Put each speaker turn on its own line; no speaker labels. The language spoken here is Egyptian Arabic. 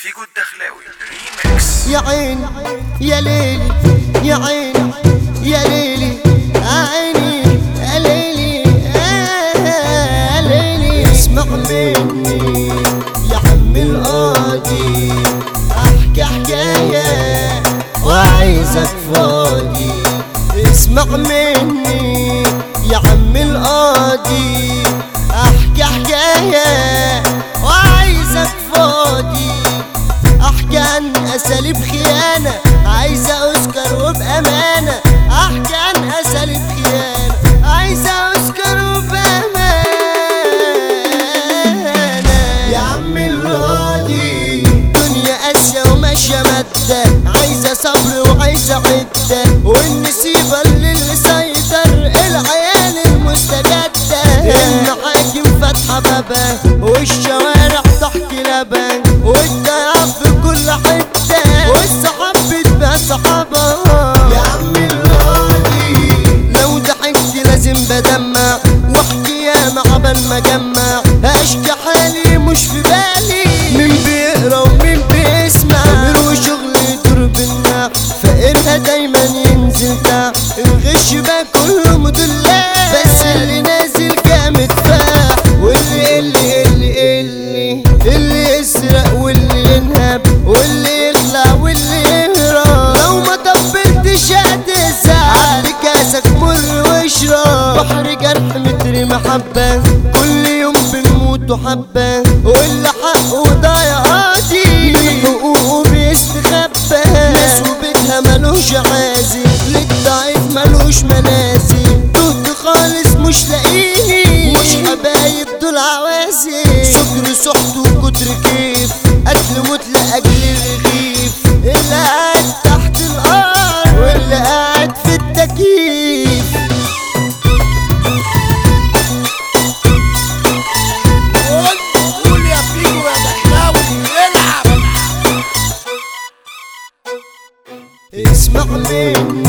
فيجو الدخلاوي ريميكس
يا عيني يا ليلي يا عيني يا ليلي عيني يا ليلي يا ليلي اسمع مني يا عم القاضي احكي حكاية وعايزك فاضي اسمع مني يا عم القاضي احكي حكاية وعايزك فاضي احكي عن اساليب خيانة عايزة اوسكار وبامانة احكي عن اساليب خيانة عايزة اوسكار وبامانة يا عم الراضي دنيا قاسية وماشية مادة عايزة صبر وعايزة عدة والنسيبة اللي سيطر العيال المستجدة المحاكم فاتحة بابا والشوارع تحكي لبن والضياع في كل حتة والصحاب بتبقى صحابة يا عم الراضي لو ضحكت لازم بدمع واحكي يا مع بال ما اجمع اشكي حالي مش في بالي مين بيقرا ومين بيسمع عمر وشغل يدور بالنار فقرها دايما ينزل تحت الغش بقى كله مدلات بس اللي نازل جامد فاح واللي اللي اللي اللي اللي يسرق واللي ينهب واللي يخلع واللي يهرب لو ما طبلتش هتزعل بكاسك مر واشرب بحر جرح متر محبة كل يوم بنموت حبة واللي حقه ضايع قاضي من حقوقه بيستخبى ناس وبيتها ملوش عازي للضعيف ملوش منازل تهت خالص مش لاقيني مش حبايب دول عوازي سكر سحت وكتر كيف قتل موت لاجل الرغيف اللي قاعد تحت الارض واللي قاعد في التكييف
قول يا فيجو يا دخلاوي العب
اسمع مني